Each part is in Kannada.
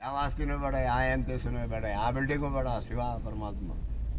ಯಾವ ಆಸ್ತಿನೂ ಬೇಡ ಯಾವ ಎಂತಸನೂ ಬೇಡ ಯಾವ ಬಿಲ್ಡಿಂಗು ಬೇಡ ಶಿವ ಪರಮಾತ್ಮ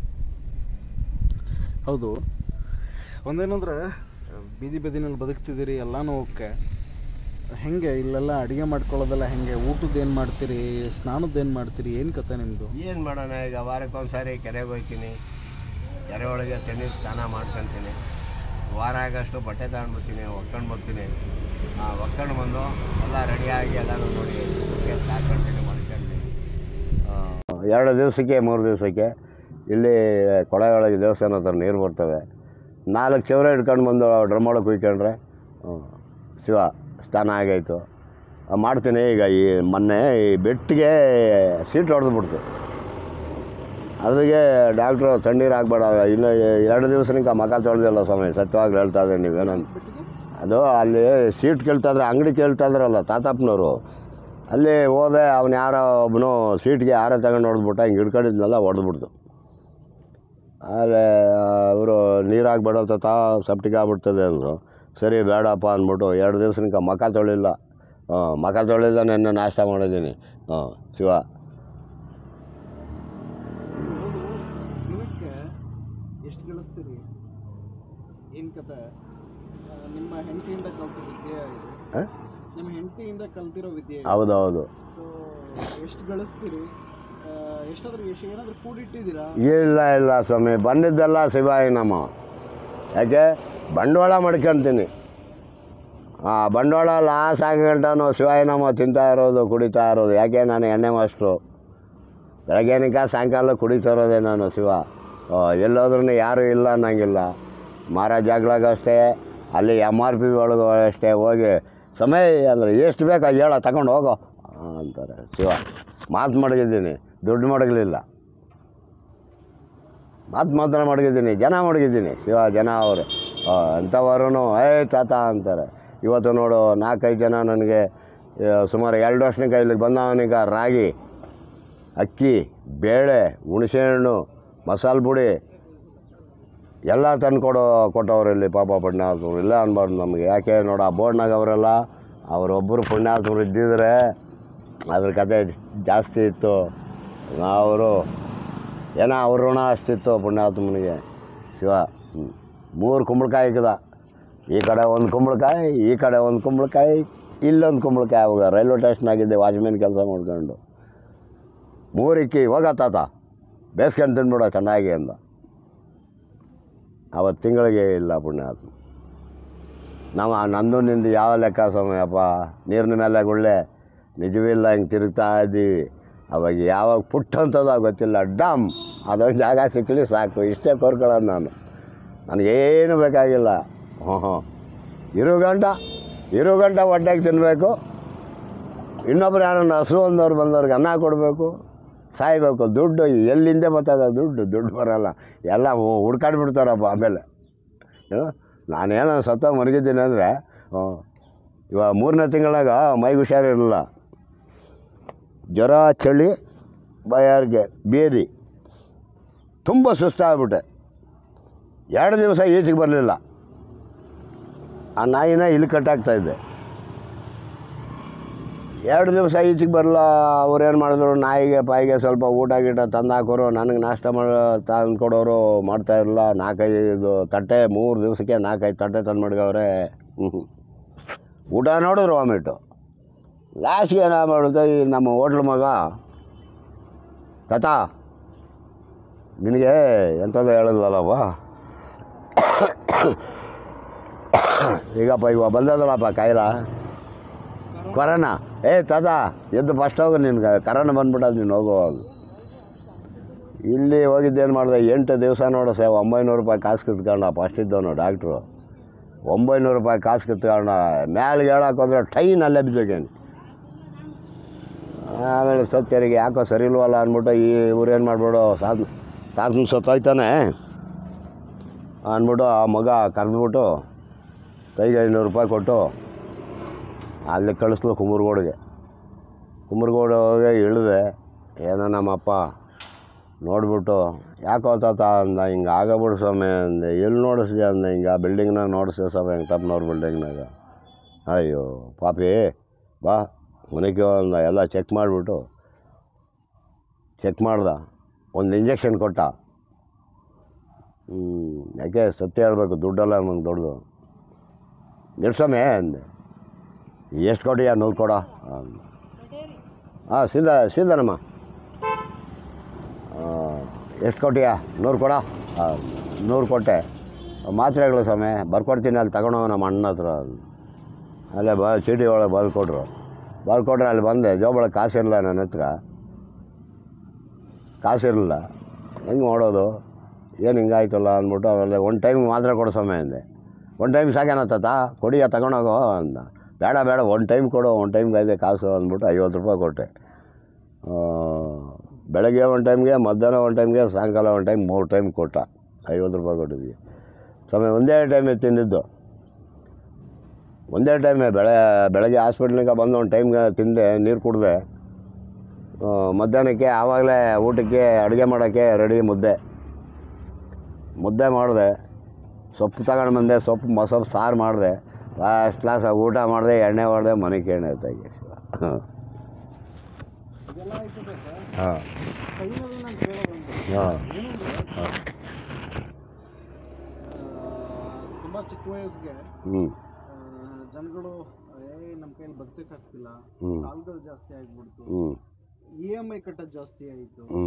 ಹೌದು ಒಂದೇನಂದ್ರೆ ಬೀದಿ ಬದಿನಲ್ಲಿ ಬದುಕ್ತಿದ್ದೀರಿ ಎಲ್ಲನೂ ಓಕೆ ಹೆಂಗೆ ಇಲ್ಲೆಲ್ಲ ಅಡುಗೆ ಮಾಡ್ಕೊಳ್ಳೋದೆಲ್ಲ ಹೆಂಗೆ ಊಟದ್ದು ಏನು ಮಾಡ್ತೀರಿ ಸ್ನಾನದ್ದು ಏನು ಮಾಡ್ತೀರಿ ಏನು ಕತೆ ನಿಮ್ಮದು ಏನು ಮಾಡೋಣ ಈಗ ವಾರಕ್ಕೊಂದ್ಸಾರಿ ಕೆರೆಗೆ ಹೋಗ್ತೀನಿ ಕೆರೆ ಒಳಗೆ ತಣ್ಣೀರು ಸ್ನಾನ ಮಾಡ್ಕೊತೀನಿ ವಾರ ಆಗಷ್ಟು ಬಟ್ಟೆ ತಗೊಂಡ್ಬರ್ತೀನಿ ಒಕ್ಕೊಂಡು ಬರ್ತೀನಿ ಒಕ್ಕೊಂಡು ಬಂದು ಎಲ್ಲ ರೆಡಿಯಾಗಿ ಎಲ್ಲನೂ ನೋಡಿ ಹಾಕ್ಕೊಳ್ತೀನಿ ಮಾಡ್ಕೊಂಡು ಎರಡು ದಿವಸಕ್ಕೆ ಮೂರು ದಿವಸಕ್ಕೆ ಇಲ್ಲಿ ಕೊಳೆ ಒಳಗೆ ದೇವಸ್ಥಾನ ಹತ್ರ ನೀರು ಬರ್ತವೆ ನಾಲ್ಕು ಚೌರ ಹಿಡ್ಕೊಂಡು ಬಂದು ಡ್ರಮ್ ಒಳಗೆ ಕುಯ್ಕೊಂಡ್ರೆ ಹ್ಮ್, ಶಿವ ಸ್ನಾನ ಆಗೈತು ಆ, ಮಾಡ್ತೀನಿ ಈಗ ಈ ಮೊನ್ನೆ ಈ ಬೆಟ್ಟಿಗೆ ಸೀಟ್ ಹೊಡೆದು ಬಿಡ್ತು ಅದ್ರಿಗೆ ಡಾಕ್ಟ್ರು ತಣ್ಣೀರು ಹಾಕ್ಬೇಡ ಇನ್ನು ಎರಡು ದಿವಸನಿಕ ಮಕ ತೊಳೆದಿಲ್ಲ ಸ್ವಾಮಿ ಸತ್ಯವಾಗ್ಲೂ ಹೇಳ್ತಾ ಇದ್ದೀನಿ ನೀವೇನಂತ ಅದು ಅಲ್ಲಿ ಸೀಟ್ ಕೇಳ್ತಾಯಿದ್ರೆ ಅಂಗಡಿ ಕೇಳ್ತಾಯಿದ್ರಲ್ಲ ತಾತಪ್ಪನವರು ಅಲ್ಲಿ ಹೋದೆ ಅವ್ನು ಯಾರೋ ಒಬ್ಬನು ಸೀಟ್ಗೆ ಯಾರೋ ತಗೊಂಡು ಹೊಡೆದ್ಬಿಟ್ಟ ಹಿಂಗೆ ಹಿಡ್ಕೊಂಡಿದ್ನೆಲ್ಲ ಹೊಡೆದ್ಬಿಡ್ತು ಆದರೆ ಅವರು ನೀರು ಹಾಕ್ಬೇಡ ತಾತ ಸೆಪ್ಟಿಕ್ ಆಗ್ಬಿಡ್ತದೆ ಅಂದರು ಸರಿ ಬೇಡಪ್ಪ ಅಂದ್ಬಿಟ್ಟು ಎರಡು ದಿವ್ಸನಿಕ ಮಕ ತೊಳಿಲ್ಲ ಹಾಂ ಮಕ ತೊಳಿಲ್ಲ ನೆನ್ನೆ ನಾಷ್ಟ ಮಾಡಿದ್ದೀನಿ ಹಾಂ ಶಿವ ದಿನಕ್ಕೆ ಎಷ್ಟು ಗಳಿಸ್ತೀರಿ ಏನು ಕತೆ ಆ, ನಿಮ್ಮ ಹೆಂಡತಿಯಿಂದ ಕಲ್ತಿರೋ ವಿದ್ಯೆ ಇದು ಹ? ನಿಮ್ಮ ಹೆಂಡತಿಯಿಂದ ಕಲ್ತಿರೋ ವಿದ್ಯೆ ಇದು. ಹೌದು ಹೌದು ಸೊ ಎಷ್ಟು ಗಳಿಸ್ತೀರಿ ಆ, ಎಷ್ಟಾದ್ರೂ ಎಷ್ಟು ಏನಾದರೂ ಕೂಡಿಟ್ಟಿದ್ದೀರಾ ಇಲ್ಲ ಇಲ್ಲ ಸ್ವಾಮಿ ಬಂದಿದ್ದೆಲ್ಲ ಶಿವಾಯಿ ನಮ್ಮ ಯಾಕೆ ಬಂಡವಾಳ ಮಾಡ್ಕೊಳ್ತೀನಿ ಆ ಬಂಡವಾಳ ಲಾಸ್ ಆಗಂಟನು ಶಿವಾಯಿ ನಮ್ಮ ತಿಂತಾ ಇರೋದು ಕುಡಿತಾ ಇರೋದು ಯಾಕೆ ನಾನು ಎಣ್ಣೆ ಮಾಸ್ಟ್ರು ಬೆಳಗ್ಗೆನಿಕ ಸಾಯಂಕಾಲ ಕುಡಿತಾ ಇರೋದೇ ನಾನು ಶಿವ ಆ, ಎಲ್ಲೋದ್ರೂ ಯಾರೂ ಇಲ್ಲ ಅನ್ನಂಗಿಲ್ಲ ಮಾರೋ ಜಾಗ್ಲಾಗ ಅಷ್ಟೇ ಅಲ್ಲಿ ಎಮ್ ಆರ್ ಪಿ ಒಳಗೆ ಅಷ್ಟೇ ಹೋಗಿ ಸಮಯ ಅಂದರೆ ಎಷ್ಟು ಬೇಕಾ ಹೇಳ ತಗೊಂಡು ಹೋಗೋ ಅಂತಾರೆ ಶಿವ ಮಾತು ಮಡಗಿದ್ದೀನಿ ದುಡ್ಡು ಮಡಗಲಿಲ್ಲ ಮಾತು ಮಾತ್ರ ಮಡಗಿದ್ದೀನಿ ಜನ ಮಡಗಿದ್ದೀನಿ ಶಿವ ಜನ ಅವರು ಅಂಥವರು ಏ ತಾತ ಅಂತಾರೆ ಇವತ್ತು ನೋಡು ನಾಲ್ಕೈದು ಜನ ನನಗೆ ಆ, ಸುಮಾರು ಎರಡು ವರ್ಷನಿಕ ಇಲ್ಲಿಗೆ ಬಂದವನಿಗ ರಾಗಿ ಅಕ್ಕಿ ಬೇಳೆ ಹುಣಸೆಹಣ್ಣು ಮಸಾಲೆ ಪುಡಿ ಎಲ್ಲ ತಂದು ಕೊಡೋ ಕೊಟ್ಟವ್ರು ಇಲ್ಲಿ ಪಾಪ ಪುಣ್ಯಾತ್ಮರು ಇಲ್ಲ ಅನ್ಬಾರ್ದು ನಮಗೆ ಯಾಕೆ ನೋಡು ಆ ಬೋರ್ಡ್ನಾಗ ಅವರೆಲ್ಲ ಅವರೊಬ್ಬರು ಪುಣ್ಯಾತ್ಮರು ಇದ್ದಿದ್ರೆ ಅದ್ರ ಕತೆ ಜಾಸ್ತಿ ಇತ್ತು ಅವರು ಏನೋ ಅವ್ರ ಋಣ ಅಷ್ಟಿತ್ತು ಪುಣ್ಯಾತ್ಮನಿಗೆ ಶಿವ ಹ್ಮ್. ಮೂರು ಕುಂಬಳಕಾಯಿ ಇಕ್ಕದ ಈ ಕಡೆ ಒಂದು ಕುಂಬಳಕಾಯಿ ಈ ಕಡೆ ಒಂದು ಕುಂಬಳಕಾಯಿ ಇಲ್ಲೊಂದು ಕುಂಬಳಕಾಯಿ ಅವಾಗ ರೈಲ್ವೆ ಸ್ಟೇಷನ್ನಾಗಿದ್ದೆ ವಾಚ್ಮೆನ್ ಕೆಲಸ ಮಾಡ್ಕೊಂಡು ಮೂರಿಕ್ಕಿ ಹೋಗ ತಾತ ಬೇಸ್ಕೊಂಡು ತಿನ್ಬಿಡೋ ಚೆನ್ನಾಗಿ ಅಂದ ಅವತ್ತು ತಿಂಗಳಿಗೆ ಇಲ್ಲ ಪುಣ್ಯಾತ್ಮ ನಾವು ಆ ನಂದು ನಿಂದು ಯಾವ ಲೆಕ್ಕ ಸ್ವಾಮಿಯಪ್ಪ ನೀರಿನ ಮೇಲೆ ಗುಳ್ಳೆ ನಿಜವಿಲ್ಲ ಹಿಂಗೆ ತಿರುಗ್ತಾ ಇದ್ದೀವಿ ಅವಾಗ ಯಾವಾಗ ಪುಟ್ಟ ಅಂತದ ಗೊತ್ತಿಲ್ಲ ಡಮ್ ಅದೊಂದು ಜಾಗ ಸಿಕ್ಕಲಿ ಸಾಕು ಇಷ್ಟೇ ಕೋರ್ಕೊಳ್ಳೋದು ನಾನು ನನಗೇನು ಬೇಕಾಗಿಲ್ಲ ಹ್ಞೂ ಹ್ಞೂ ಇರೋ ಗಂಟ ಇರೋ ಗಂಟ ಹೊಟ್ಟೆಗೆ ತಿನ್ನಬೇಕು ಇನ್ನೊಬ್ರು ಯಾರನ್ನ ಹಸು ಅಂದವ್ರು ಬಂದವ್ರಿಗೆ ಅನ್ನ ಕೊಡಬೇಕು ಸಾಯ್ಬೇಕು ದುಡ್ಡು ಎಲ್ಲಿಂದ ಬರ್ತದ ದುಡ್ಡು ದುಡ್ಡು ಬರೋಲ್ಲ ಎಲ್ಲ ಹು- ಹುಡ್ಕಾಡ್ಬಿಡ್ತಾರಪ್ಪ ಆಮೇಲೆ ಏನು ನಾನೇನೋ ಸತ್ತ ಮಲಗಿದ್ದೀನಿ ಅಂದರೆ ಇವಾಗ ಮೂರನೇ ತಿಂಗಳಾಗ ಮೈಗೆ ಹುಷಾರಿರಲಿಲ್ಲ ಜ್ವರ ಚಳಿ ಬಾಯಾರಿಗೆ ಬೇದಿ ತುಂಬ ಸುಸ್ತಾಗ್ಬಿಟ್ಟೆ ಎರಡು ದಿವಸ ಈಚೆಗೆ ಬರಲಿಲ್ಲ ಆ ನಾಯಿನ ಇಲ್ಲಿ ಕಟ್ಟಾಗ್ತಾಯಿದ್ದೆ ಎರಡು ದಿವಸ ಈಚೆಗೆ ಬರಲ್ಲ ಅವ್ರು ಏನು ಮಾಡಿದ್ರು ನಾಯಿಗೆ ಪಾಯಿಗೆ ಸ್ವಲ್ಪ ಊಟ ಗೀಟ ತಂದು ಹಾಕೋರು ನನಗೆ ನಾಷ್ಟ ಮಾಡಿ ತಂದು ಕೊಡೋರು ಮಾಡ್ತಾಯಿರಲಿಲ್ಲ ನಾಲ್ಕೈದು ತಟ್ಟೆ ಮೂರು ದಿವಸಕ್ಕೆ ನಾಲ್ಕೈದು ತಟ್ಟೆ ತಂದು ಮಡ್ಗವ್ರೆ ಹ್ಞೂ ಊಟ ನೋಡಿದ್ರು ವಾಮಿಟ್ಟು ಲಾಸ್ಟ್ಗೆ ಏನು ಮಾಡುತ್ತೆ ಈ ನಮ್ಮ ಹೋಟ್ಲ್ ಮಗ ತಾತ ನಿನಗೆ ಎಂಥದ್ದು ಹೇಳಿದ್ವಲ್ಲಪ್ಪ ಈಗಪ್ಪ ಇವಾಗ ಬಂದದಲ್ಲಪ್ಪ ಕಾಯಿರ ಕೊರೋನಾ ಏ ತಾತ ಎದ್ದು ಫಸ್ಟ್ ಹೋಗು ನಿನ್ಗೆ ಕರೋನಾ ಬಂದ್ಬಿಟ್ಟದು ನೀನು ಹೋಗೋದು ಇಲ್ಲಿ ಹೋಗಿದ್ದೇನು ಮಾಡಿದೆ ಎಂಟು ದಿವಸ ನೋಡು ಸೇ ಒಂಬೈನೂರು ರೂಪಾಯಿ ಕಾಸು ಕಿತ್ಕೊಂಡ ಫಸ್ಟ್ ಇದ್ದವನು ಡಾಕ್ಟ್ರು ಒಂಬೈನೂರು ರೂಪಾಯಿ ಕಾಸು ಕಿತ್ಕೊಂಡ ಮ್ಯಾಲಿಗೆ ಹೇಳಕ್ಕೆ ಹೋದ್ರೆ ಟೈನ್ ಅಲ್ಲೇ ಬಿದ್ದೋಗೇನು ಆಮೇಲೆ ಸತ್ಯರಿಗೆ ಯಾಕೋ ಸರಿ ಇಲ್ವಲ್ಲ ಅಂದ್ಬಿಟ್ಟು ಈ ಇವ್ರೇನು ಮಾಡ್ಬಿಡು ಸಾಧ್ ತಾತನ ಸತ್ತೋಯ್ತಾನೆ ಅಂದ್ಬಿಟ್ಟು ಆ ಮಗ ಕರೆದ್ಬಿಟ್ಟು ಕೈಗೆ ಐನೂರು ರೂಪಾಯಿ ಕೊಟ್ಟು ಅಲ್ಲಿ ಕಳಿಸ್ಲು ಕುಂಬರ್ಗೋಡಿಗೆ ಕುಂಬರ್ಗೋಡು ಹೋಗಿ ಇಳಿದೆ ಏನೋ ನಮ್ಮಪ್ಪ ನೋಡ್ಬಿಟ್ಟು ಯಾಕೋ ತಾತ ಅಂದ ಹಿಂಗೆ ಆಗಬಿಡು ಸ್ವಾಮಿ ಅಂದೆ ಎಲ್ಲಿ ನೋಡಿಸ್ದೆ ಅಂದೆ ಹಿಂಗೆ ಆ ಬಿಲ್ಡಿಂಗ್ನಾಗ ನೋಡಿಸ್ದೆ ಸ್ವಾಮಿ ವೆಂಕಟಪ್ಪನವ್ರ ಬಿಲ್ಡಿಂಗ್ನಾಗ ಅಯ್ಯೋ ಪಾಪಿ ಬಾ ಮನೆಗೆ ಅಂದ ಎಲ್ಲ ಚೆಕ್ ಮಾಡಿಬಿಟ್ಟು ಚೆಕ್ ಮಾಡ್ದ ಒಂದು ಇಂಜೆಕ್ಷನ್ ಕೊಟ್ಟ ಹ್ಞೂ ಯಾಕೆ ಸತ್ಯ ಹೇಳಬೇಕು ದುಡ್ಡಲ್ಲ ನಮಗೆ ದೊಡ್ಡದು ನಿಡ್ಸಮೆ ಅಂದೆ ಎಷ್ಟು ಕೊಟ್ಟಿಯಾ ನೂರು ಕೊಡ ಅಂದ. ಹಾಂ ಸೀದಾ ಸೀದಾನಮ್ಮ ಎಷ್ಟು ಕೊಟ್ಟಿಯಾ ನೂರು ಕೊಡ ಹಾಂ ನೂರು ಕೊಟ್ಟೆ ಮಾತ್ರೆಗಳು ಸ್ವಾಮಿ ಬರ್ಕೊಡ್ತೀನಿ ಅಲ್ಲಿ ತಗೊಂಡೋಗ ನಮ್ಮ ಅಣ್ಣ ಹತ್ರ ಅಂದ. ಅಲ್ಲೇ ಬ ಚೀಟಿ ಒಳಗೆ ಬರ್ಕೊಟ್ರು ಬರ್ಕೊಟ್ರೆ ಅಲ್ಲಿ ಬಂದೆ ಜೋಬೊಳಗೆ ಕಾಸಿರಲಿಲ್ಲ ನನ್ನ ಹತ್ರ ಕಾಸಿರಲಿಲ್ಲ ಹೆಂಗೆ ಮಾಡೋದು ಏನು ಹಿಂಗಾಯ್ತಲ್ಲ ಅಂದ್ಬಿಟ್ಟು ಆಮೇಲೆ ಒಂದು ಟೈಮ್ ಮಾತ್ರ ಕೊಡು ಸ್ವಾಮಿ ಅಂದೆ ಒಂದು ಟೈಮ್ ಸಾಕೇನ ತಾತ ಕೊಡಿಯ ತಗೊಂಡೋಗೋ ಅಂದ ಬೇಡ ಬೇಡ ಒಂದು ಟೈಮ್ ಕೊಡು ಒಂದು ಟೈಮ್ಗೆ ಇದೆ ಕಾಸು ಅಂದ್ಬಿಟ್ಟು ಐವತ್ತು ರೂಪಾಯಿ ಕೊಟ್ಟೆ ಆ, ಬೆಳಗ್ಗೆ ಒಂದು ಟೈಮ್ಗೆ ಮಧ್ಯಾಹ್ನ ಒಂದು ಟೈಮ್ಗೆ ಸಾಯಂಕಾಲ ಒಂದು ಟೈಮ್ ಮೂರು ಟೈಮ್ ಕೊಟ್ಟ ಐವತ್ತು ರೂಪಾಯಿ ಕೊಟ್ಟಿದ್ವಿ ಸ್ವಾಮಿ ಒಂದೇ ಟೈಮೇ ತಿಂದಿದ್ದು ಒಂದೇ ಟೈಮೇ ಬೆಳೆ ಬೆಳಗ್ಗೆ ಹಾಸ್ಪಿಟ್ಲಿಗೆ ಬಂದು ಒಂದು ಟೈಮ್ಗೆ ತಿಂದೆ ನೀರು ಕುಡಿದೆ ಮಧ್ಯಾಹ್ನಕ್ಕೆ ಆವಾಗಲೇ ಊಟಕ್ಕೆ ಅಡುಗೆ ಮಾಡೋಕ್ಕೆ ರೆಡಿ ಮುದ್ದೆ ಮುದ್ದೆ ಮಾಡಿದೆ ಸೊಪ್ಪು ತಗೊಂಡು ಬಂದೆ ಸೊಪ್ಪು ಮ ಸೊಪ್ಪು ಸಾರು ಮಾಡಿದೆ ಫಸ್ಟ್ ಕ್ಲಾಸಾಗಿ ಊಟ ಮಾಡಿದೆ ಎಣ್ಣೆ ಮಾಡಿದೆ ಮನೆಗೆ ಎಣ್ಣೆ ತೆಗಿ ಇದೆಲ್ಲ ಆಯ್ತದೆ ಸರ್ ಹಾಂ ಫೈನಲಿ ನಾನು ಕೇಳೋದು ಹಾಂ ಏನಂದ್ರೆ ತುಂಬ ಚಿಕ್ಕ ವಯಸ್ಸಿಗೆ ಹ್ಞೂ ಆ, ಜನಗಳು ಏ ನಮ್ಮ ಕೈಯಲ್ಲಿ ಬದುಕಕ್ಕಾಗ್ತಿಲ್ಲ ಹ್ಮ್. ಸಾಲಗಳು ಜಾಸ್ತಿ ಆಗ್ಬಿಡ್ತು ಹ್ಞೂ ಇ ಎಮ್ ಐ ಕಟ್ಟೋದು ಜಾಸ್ತಿ ಆಯಿತು ಹ್ಞೂ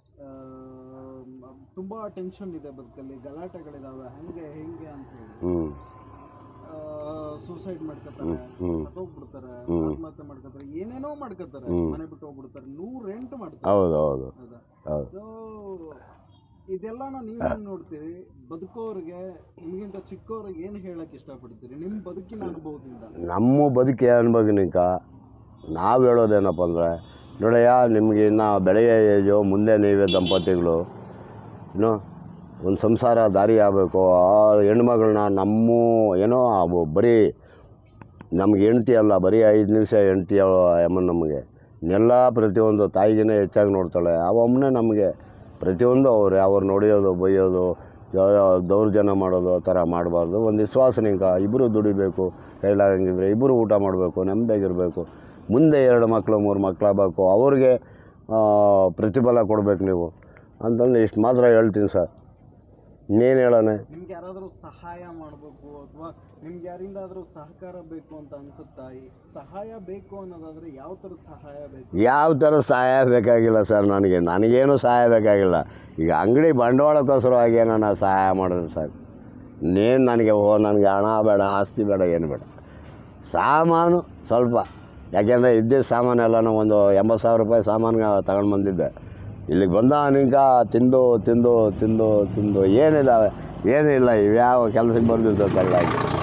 ತುಂಬ ಟೆನ್ಷನ್ ಇದೆ ಬದುಕಲ್ಲಿ ಗಲಾಟೆಗಳಿದಾವೆ ಹೆಂಗೆ ಹೆಂಗೆ ಅಂತ ಹೇಳಿ ಹ್ಞೂ ಸೂಸೈಡ್ ಮಾಡ್ಕೋತಾರೆ ಹ್ಮ್. ಸತ್ತೋಗ್ಬಿಡ್ತಾರೆ ಹ್ಮ್. ಆತ್ಮಹತ್ಯೆ ಮಾಡ್ಕೋತಾರೆ ಏನೇನೋ ಮಾಡ್ಕೋತಾರೆ ಹ್ಮ್. ಮನೆ ಬಿಟ್ಟು ಹೋಗ್ಬಿಡ್ತಾರೆ ನೂರು ರೆಂಟ್ ಮಾಡ್ತಾರೆ ಹೌದು ಹೌದು ಹೌದಾ ಹೌದು ಸೊ ಇದೆಲ್ಲನ ನೀವು ನೋಡ್ತೀರಿ ಬದುಕೋರಿಗೆ ನಿಮಗಿಂತ ಚಿಕ್ಕವ್ರಿಗೆ ಏನು ಹೇಳಕ್ ಇಷ್ಟಪಡ್ತೀರಿ ನಿಮ್ಮ ಬದುಕಿನ ಅನುಭವದಿಂದ ನಮ್ಮ ಬದುಕಿ ಅನ್ಭವನಿಕ ನಾವು ಹೇಳೋದೇನಪ್ಪ ಅಂದರೆ ನೋಡಯ್ಯ ನಿಮಗೆ ಇನ್ನು ಬೆಳೆಯ ಏಜು ಮುಂದೆ ನೀವೇ ದಂಪತಿಗಳು ಏನು ಒಂದು ಸಂಸಾರ ದಾರಿ ಆಗಬೇಕು ಆ ಹೆಣ್ಮಗಳನ್ನ ನಮ್ಮ ಏನೋ ಅವು ಬರೀ ನಮ್ಗೆ ಹೆಂಡ್ತಿ ಅಲ್ಲ ಬರೀ ಐದು ನಿಮಿಷ ಹೆಂಡ್ತಿ ಅಮ್ಮ ನಮಗೆ ಇನ್ನೆಲ್ಲ ಪ್ರತಿಯೊಂದು ತಾಯಿಗಿನೇ ಹೆಚ್ಚಾಗಿ ನೋಡ್ತಾಳೆ ಅವಮ್ಮನೇ ನಮಗೆ ಪ್ರತಿಯೊಂದು ಅವ್ರು ಅವ್ರು ನೋಡಿಯೋದು ಬೈಯೋದು ಯಾವ- ದೌರ್ಜನ್ಯ ಮಾಡೋದು ಆ ಥರ ಮಾಡಬಾರ್ದು ಒಂದು ವಿಶ್ವಾಸನಿಕ ಇಬ್ಬರು ದುಡಿಬೇಕು ಕೈಲಾಗಂಗಿದ್ರೆ ಇಬ್ಬರು ಊಟ ಮಾಡಬೇಕು ನೆಮ್ಮದಿಯಾಗಿರಬೇಕು ಮುಂದೆ ಎರಡು ಮಕ್ಕಳು ಮೂರು ಮಕ್ಕಳಾಗಬೇಕು ಅವ್ರಿಗೆ ಆ, ಪ್ರತಿಫಲ ಕೊಡಬೇಕು ನೀವು ಅಂತಂದು ಇಷ್ಟು ಮಾತ್ರ ಹೇಳ್ತೀನಿ ಸರ್ ಇನ್ನೇನು ಹೇಳೋಣ ನಿಮ್ಗೆ ಯಾರಾದರೂ ಸಹಾಯ ಮಾಡಬೇಕು ಅಥವಾ ನಿಮ್ಗೆ ಯಾರಿಂದಾದ್ರೂ ಸಹಕಾರ ಬೇಕು ಅಂತ ಅನ್ಸುತ್ತಾ ಈ ಸಹಾಯ ಬೇಕು ಅನ್ನೋದಾದ್ರೆ ಯಾವ ಥರದ ಸಹಾಯ ಬೇಕು ಯಾವ ಥರ ಸಹಾಯ ಬೇಕಾಗಿಲ್ಲ ಸರ್ ನನಗೆ ನನಗೇನು ಸಹಾಯ ಬೇಕಾಗಿಲ್ಲ ಈಗ ಅಂಗಡಿ ಬಂಡವಾಳಕ್ಕೋಸ್ಕರವಾಗಿ ನಾನು ಸಹಾಯ ಮಾಡಿದ್ರೆ ಸಾಕು ಇನ್ನೇನು ನನಗೆ ಓ ನನಗೆ ಹಣ ಬೇಡ ಆಸ್ತಿ ಬೇಡ ಏನು ಬೇಡ ಸಾಮಾನು ಸ್ವಲ್ಪ ಯಾಕೆಂದರೆ ಇದ್ದಿದ್ದ ಸಾಮಾನೆಲ್ಲನೂ ಒಂದು ಎಂಬತ್ತು ಸಾವಿರ ರೂಪಾಯಿ ಸಾಮಾನು ತಗೊಂಡು ಬಂದಿದ್ದೆ ಇಲ್ಲಿಗೆ ಬಂದ ಅನಿಕ ತಿಂದು ತಿಂದು ತಿಂದು ತಿಂದು ಏನಿದ್ದಾವೆ ಏನಿಲ್ಲ ಇವ್ಯಾವ ಕೆಲಸಕ್ಕೆ ಬಂದಿದ್ದಲ್ಲ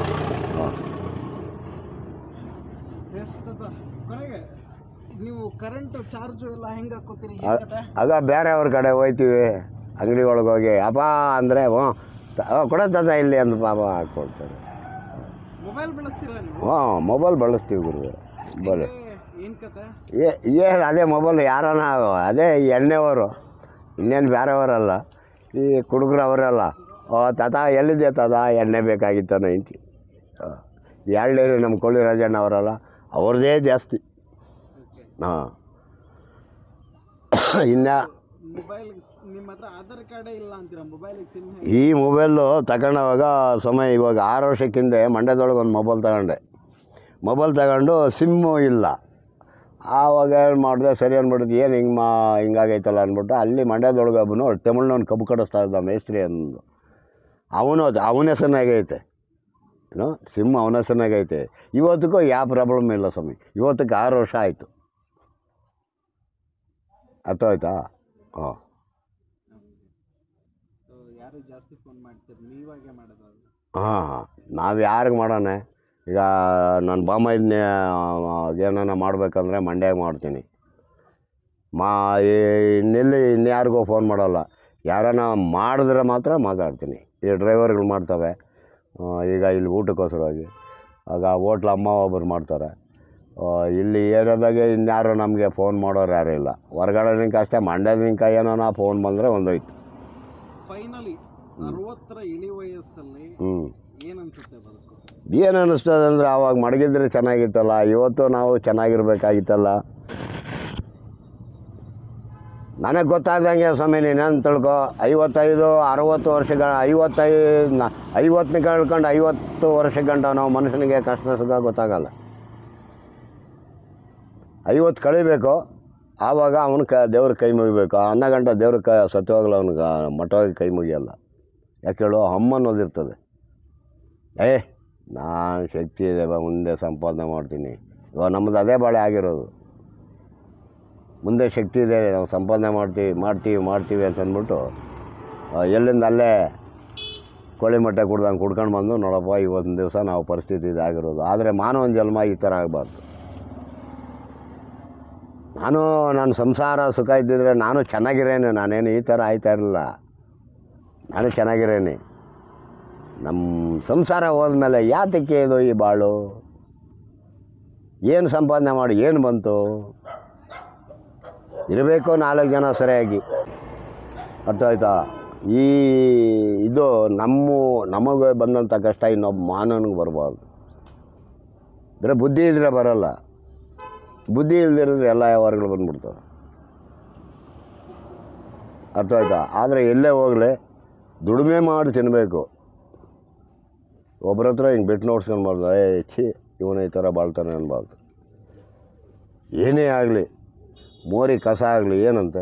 ಎಸ್ ತಾತ, ಕೊನೆಗೆ ನೀವು ಕರೆಂಟ್ ಚಾರ್ಜು ಎಲ್ಲ ಹೆಂಗೆ ಹಾಕೋತೀರಿ ಏನ್ ಆ- ಕತೆ? ಆಗ ಬೇರೆಯವ್ರ ಕಡೆ ಹೋಯ್ತೀವಿ ಅಂಗಡಿ ಒಳಗೆ ಹೋಗಿ ಅಪ್ಪ ಅಂದರೆ ಹ್ಞೂ ಕೊಡ ತಾತ ಇಲ್ಲಿ ಅಂತ ಪಾಪ ಹಾಕ್ಕೊಡ್ತಾರೆ ಮೊಬೈಲ್ ಬಳಸ್ತೀರಾ ನೀವು ಹ್ಞೂ ಮೊಬೈಲ್ ಬಳಸ್ತೀವಿ ಗುರು ಮೊಬೈಲ್ ಹೆಂಗೆ- ಏನ್ ಕತೆ ಏ ಏನು ಅದೇ ಮೊಬೈಲ್ ಯಾರನ ಅದೇ ಈ ಎಣ್ಣೆಯವರು ಇನ್ನೇನು ಬೇರೆಯವರಲ್ಲ ಈ ಕುಡುಗರು ಅವರಲ್ಲ ಓ ತಾತ ಎಲ್ಲಿದೆ ತಾತ ಎಣ್ಣೆ ಬೇಕಾಗಿತ್ತು ನೈಂಟಿ ಎಳ್ನೀರು ನಮ್ಮ ಕೊಳ್ಳಿ ರಾಜಣ್ಣ ಅವರಲ್ಲ ಅವ್ರದ್ದೇ ಜಾಸ್ತಿ ಓಕೆ ಹಾಂ ಇನ್ನು ಮೊಬೈಲ್ ನಿಮ್ಮ ಹತ್ರ ಆಧಾರ್ ಕಾರ್ಡೇ ಇಲ್ಲ ಅಂತೀರಾ ಮೊಬೈಲಿಗೆ ಸಿಮ್ ಈ ಮೊಬೈಲು ತಗೊಂಡವಾಗ ಸಮಯ ಇವಾಗ ಆರು ವರ್ಷಕ್ಕಿಂತ ಮಂಡ್ಯದೊಳಗೆ ಒಂದು ಮೊಬೈಲ್ ತಗೊಂಡೆ ಮೊಬೈಲ್ ತಗೊಂಡು ಸಿಮ್ಮು ಇಲ್ಲ ಆವಾಗ ಏನು ಮಾಡಿದೆ ಸರಿ ಅಂದ್ಬಿಟ್ಟು ಏನು ಹಿಂಗೆ ಮಾ ಹಿಂಗಾಗೈತಲ್ಲ ಅಂದ್ಬಿಟ್ಟು ಅಲ್ಲಿ ಮಂಡ್ಯದೊಳಗೆ ಒಬ್ಬನು ತಮಿಳ್ನವ್ನು ಕಬ್ಬು ಕಡಿಸ್ತಾ ಇದ್ದ ಮೇಸ್ತ್ರಿ ಅಂದು ಅವನು ಅವನ ಹೆಸರಿನಾಗೈತೆ ಏನು ಸಿಮ್ ಅವನ ಹೆಸರಿನಾಗೈತೆ ಇವತ್ತಿಗೂ ಯಾವ ಪ್ರಾಬ್ಲಮ್ ಇಲ್ಲ ಸ್ವಾಮಿ ಇವತ್ತಿಗೆ ಆರು ವರ್ಷ ಆಯಿತು ಅರ್ಥ ಆಯ್ತಾ ಹಾಂ ಸೊ ಯಾರು ಜಾಸ್ತಿ ಫೋನ್ ಮಾಡ್ತೀರಿ ನೀವಾಗೆ ಮಾಡೋದಾದ್ರೆ ಹಾಂ ಹಾಂ ನಾವು ಯಾರಿಗೆ ಮಾಡೋಣ ಈಗ ನನ್ನ ಬಾಮ ಇದನ್ನೇ ಏನಾನ ಮಾಡ್ಬೇಕಂದ್ರೆ ಮಂಡ್ಯಾಗ ಮಾಡ್ತೀನಿ ಮಾ ಈ- ಇನ್ನೆಲ್ಲಿ ಇನ್ಯಾರಿಗೋ ಫೋನ್ ಮಾಡಲ್ಲ ಯಾರನ್ನ ಮಾಡಿದ್ರೆ ಮಾತ್ರ ಮಾತಾಡ್ತೀನಿ ಈ ಡ್ರೈವರ್ಗಳು ಮಾಡ್ತವೆ ಆ, ಈಗ ಇಲ್ಲಿ ಊಟಕ್ಕೋಸ್ಕರವಾಗಿ ಆಗ ಹೋಟ್ಲ್ ಅಮ್ಮ ಒಬ್ಬರು ಮಾಡ್ತಾರೆ ಆ, ಇಲ್ಲಿ ಏರಿಯಾದಾಗೆ ಇನ್ಯಾರು ನಮಗೆ ಫೋನ್ ಮಾಡೋರು ಯಾರೂ ಇಲ್ಲ ಹೊರಗಡೆ ನಿಂಕ ಅಷ್ಟೇ ಮಂಡ್ಯದ ನಿಂಕ ಏನಾನ ಫೋನ್ ಬಂದರೆ ಒಂದೋಯ್ತು ಫೈನಲಿ ಅರವತ್ತರ ಇಳಿ ವಯಸ್ಸಲ್ಲಿ ಹ್ಞೂ ಏನ್ ಅನ್ಸುತ್ತೆ ಬದುಕು ಏನು ಅನ್ನಿಸ್ತದೆ ಅಂದರೆ ಆವಾಗ ಮಡಗಿದ್ರೆ ಚೆನ್ನಾಗಿತ್ತಲ್ಲ ಇವತ್ತು ನಾವು ಚೆನ್ನಾಗಿರ್ಬೇಕಾಗಿತ್ತಲ್ಲ ನನಗೆ ಗೊತ್ತಾದಂಗೆ ಸ್ವಾಮಿ ನೀನೇನು ತಿಳ್ಕೊ ಐವತ್ತೈದು ಅರವತ್ತು ವರ್ಷಗಳ ಐವತ್ತೈದು ನ- ಐವತ್ತನೇ ಕಳ್ಕೊಂಡು ಐವತ್ತು ವರ್ಷ ಗಂಟ ನಾವು ಮನುಷ್ಯನಿಗೆ ಕಷ್ಟ ಸುಖ ಗೊತ್ತಾಗಲ್ಲ ಐವತ್ತು ಕಳಿಬೇಕು ಆವಾಗ ಅವನು ಕ ದೇವ್ರ ಕೈ ಮುಗಿಬೇಕು ಆ ಅನ್ನ ಗಂಟ ದೇವ್ರ ಕ ಸತ್ಯವಾಗಲು ಅವನಿಗೆ ಮಠವಾಗಿ ಕೈ ಮುಗಿಯಲ್ಲ ಯಾಕೆ ಹೇಳು ಹಮ್ಮ ಅನ್ನೋದಿರ್ತದೆ ಏ ನಾನು ಶಕ್ತಿ ಇದೆ ಬಾ ಮುಂದೆ ಸಂಪಾದನೆ ಮಾಡ್ತೀನಿ ಇವಾಗ ನಮ್ಮದು ಅದೇ ಬಾಳೆ ಆಗಿರೋದು ಮುಂದೆ ಶಕ್ತಿ ಇದೆ ನಾವು ಸಂಪಾದನೆ ಮಾಡ್ತೀವಿ ಮಾಡ್ತೀವಿ ಮಾಡ್ತೀವಿ ಅಂತ ಅಂದ್ಬಿಟ್ಟು ಆ, ಎಲ್ಲಿಂದ ಅಲ್ಲೇ ಕೋಳಿ ಮೊಟ್ಟೆ ಕುಡ್ದಂಗೆ ಕುಡ್ಕೊಂಡು ಬಂದು ನೋಡಪ್ಪ ಇವತ್ತಿನ ದಿವಸ ನಾವು ಪರಿಸ್ಥಿತಿ ಇದಾಗಿರೋದು ಆದರೆ ಮಾನವನ ಜನ್ಮ ಈ ಥರ ಆಗಬಾರ್ದು ನಾನು ನನ್ನ ಸಂಸಾರ ಸುಖ ಇದ್ದಿದ್ರೆ ನಾನು ಚೆನ್ನಾಗಿರೇನೆ ನಾನೇನು ಈ ಥರ ಆಯ್ತಾ ಇರಲಿಲ್ಲ ನಾನು ಚೆನ್ನಾಗಿರೇನೆ ನಮ್ಮ ಸಂಸಾರ ಹೋದ್ಮೇಲೆ ಯಾತಕ್ಕೆ ಇದು ಈ ಬಾಳು ಏನು ಸಂಪಾದನೆ ಮಾಡಿ ಏನು ಬಂತು ಇರಬೇಕು ನಾಲ್ಕು ಜನ ಸರಿಯಾಗಿ ಅರ್ಥ ಆಯ್ತಾ ಈ ಇದು ನಮ್ಮ ನಮಗೆ ಬಂದಂಥ ಕಷ್ಟ ಇನ್ನೊಬ್ಬ ಮಾನವನಿಗೆ ಬರಬಾರ್ದು ಬರೀ ಬುದ್ಧಿ ಇದ್ರೆ ಬರಲ್ಲ ಬುದ್ಧಿ ಇಲ್ದಿರಿದ್ರೆ ಎಲ್ಲ ವ್ಯವಹಾರಗಳು ಬಂದ್ಬಿಡ್ತವೆ ಅರ್ಥ ಆಯ್ತಾ ಆದರೆ ಎಲ್ಲೇ ಹೋಗಲಿ ದುಡಿಮೆ ಮಾಡಿ ತಿನ್ನಬೇಕು ಒಬ್ಬರ ಹತ್ರ ಹಿಂಗೆ ಬಿಟ್ಟು ನೋಡ್ಸ್ಕೊಂಡ್ಬಾರ್ದು ಏ ಛೀ ಇವನು ಈ ಥರ ಬಾಳ್ತಾನೆ ಅನ್ಬಾರ್ದು ಏನೇ ಆಗಲಿ ಮೋರಿ ಕಸ ಆಗಲಿ ಏನಂತೆ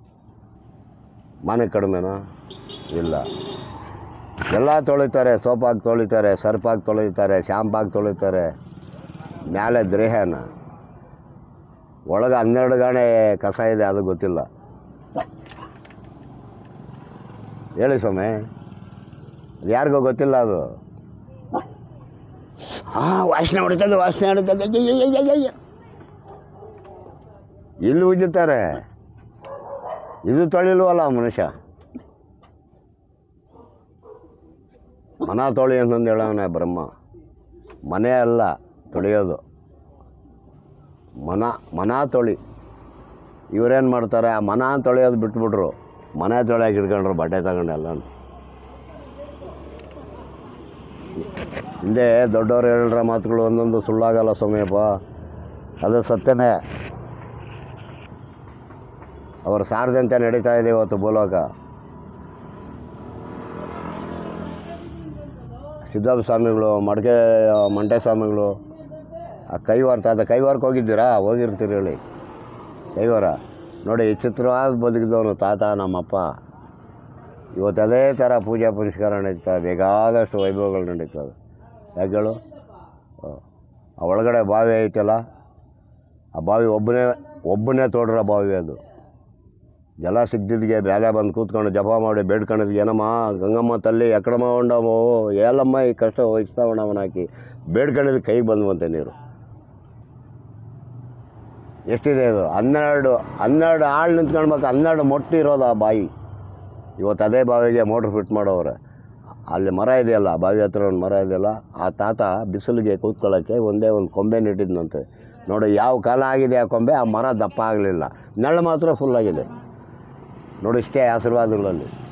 ಮನೆ ಕಡಿಮೆನಾ ಇಲ್ಲ ಎಲ್ಲ ತೊಳಿತಾರೆ ಸೋಪಾಗಿ ತೊಳಿತಾರೆ ಸರ್ಪಾಗಿ ತೊಳಿತಾರೆ ಶಾಂಪಾಗಿ ತೊಳಿತಾರೆ ಮ್ಯಾಲೆ ದೇಹನ ಒಳಗೆ ಹನ್ನೆರಡು ಗಾಣೆ ಕಸ ಇದೆ ಅದು ಗೊತ್ತಿಲ್ಲ ಹೇಳಿ ಸ್ವಾಮಿ ಅದು ಯಾರಿಗೋ ಗೊತ್ತಿಲ್ಲ ಅದು ಹಾಂ ವಾಸನೆ ಹೊಡಿತದೆ ವಾಸನೆ ಹೊಡಿತದೆ ಅಯ್ಯಯ್ಯಯ್ಯಯ್ಯಯ್ಯ. ಇಲ್ಲಿ ಉಜ್ಜುತ್ತಾರೆ ಇದು ತೊಳಿಲ್ವಲ್ಲ ಮನುಷ್ಯ ಮನ ತೊಳಿ ಅಂತಂದು ಹೇಳವನೆ ಬ್ರಹ್ಮ ಮನೆ ಅಲ್ಲ ತೊಳೆಯೋದು ಮನ ಮನ ತೊಳಿ ಇವರೇನು ಮಾಡ್ತಾರೆ ಆ ಮನ ತೊಳೆಯೋದು ಬಿಟ್ಬಿಟ್ರು ಮನೆ ತೊಳೆಯಕ್ಕೆ ಇಟ್ಕೊಂಡ್ರು ಬಟ್ಟೆ ತಗೊಂಡು ಎಲ್ಲ ಹಿಂದೆ ದೊಡ್ಡವ್ರು ಹೇಳಿರ ಮಾತುಗಳು ಒಂದೊಂದು ಸುಳ್ಳಾಗಲ್ಲ ಸ್ವಾಮಿಯಪ್ಪ ಅದು ಸತ್ಯನೇ ಅವರು ಸಾರದಂತೆ ನಡೀತಾ ಇದೆ ಇವತ್ತು ಭೂಲೋಕ ಸಿದ್ದಪ್ಪ ಸ್ವಾಮಿಗಳು ಮಡಿಕೆ ಮಂಟೆ ಸ್ವಾಮಿಗಳು ಆ ಕೈವಾರ ತಾತ ಕೈವಾರಕ್ಕೆ ಹೋಗಿದ್ದೀರಾ ಹೋಗಿರ್ತೀರಿ ಹೇಳಿ ಕೈವಾರ ನೋಡಿ ಚಿತ್ರವಾದ ಬದುಕಿದವನು ತಾತ ನಮ್ಮಪ್ಪ ಇವತ್ತು ಅದೇ ಥರ ಪೂಜೆ ಪುನಸ್ಕಾರ ನಡೀತಾ ಬೇಕಾದಷ್ಟು ವೈಭವಗಳು ನಡೀತವೆ ಯಾಕೆ ಹೇಳು ಆ, ಆ ಒಳಗಡೆ ಬಾವಿ ಐತಲ್ಲ ಆ ಬಾವಿ ಒಬ್ಬನೇ ಒಬ್ಬನೇ ತೋಡ್ರ ಬಾವಿ ಅದು ಜಲ ಸಿಗ್ದಿದ್ಗೆ ಬೇಲೆ ಬಂದು ಕೂತ್ಕೊಂಡು ಜಪ ಮಾಡಿ ಬೇಡ್ಕೊಂಡಿದ್ಗೆ ಏನಮ್ಮ ಗಂಗಮ್ಮ ತಲ್ಲಿ ಎಕ್ಕಡಮ್ಮ ಉಂಡಮ್ಮ ಏಲಮ್ಮ ಈ ಕಷ್ಟ ವಹಿಸ್ತಾ ಉಣ್ಣವನ ಹಾಕಿ ಬೇಡ್ಕೊಂಡಿದ್ದು ಕೈಗೆ ಬಂದ್ವಂತೆ ನೀರು ಎಷ್ಟಿದೆ ಅದು ಹನ್ನೆರಡು ಹನ್ನೆರಡು ಆಳು ನಿಂತ್ಕೊಳ್ಬೇಕು ಹನ್ನೆರಡು ಮೊಟ್ಟಿ ಇರೋದು ಆ ಬಾವಿ ಇವತ್ತು ಅದೇ ಬಾವಿಗೆ ಮೋಟ್ರ್ ಫಿಟ್ ಮಾಡೋವ್ರೆ ಅಲ್ಲಿ ಮರ ಇದೆಯಲ್ಲ ಬಾವಿ ಹತ್ರ ಒಂದು ಮರ ಇದೆಯಲ್ಲ ಆ ತಾತ ಬಿಸಿಲಿಗೆ ಕೂತ್ಕೊಳ್ಳೋಕ್ಕೆ ಒಂದೇ ಒಂದು ಕೊಂಬೆ ನೆಟ್ಟಿದ್ನಂತೆ ನೋಡಿ ಯಾವ ಕಾಲ ಆಗಿದೆ ಆ ಕೊಂಬೆ ಆ ಮರ ದಪ್ಪ ಆಗಲಿಲ್ಲ ನೆರಳು ಮಾತ್ರ ಫುಲ್ ಆಗಿದೆ ನೋಡಿ ಇಷ್ಟೇ ಆಶೀರ್ವಾದಗಳಲ್ಲಿ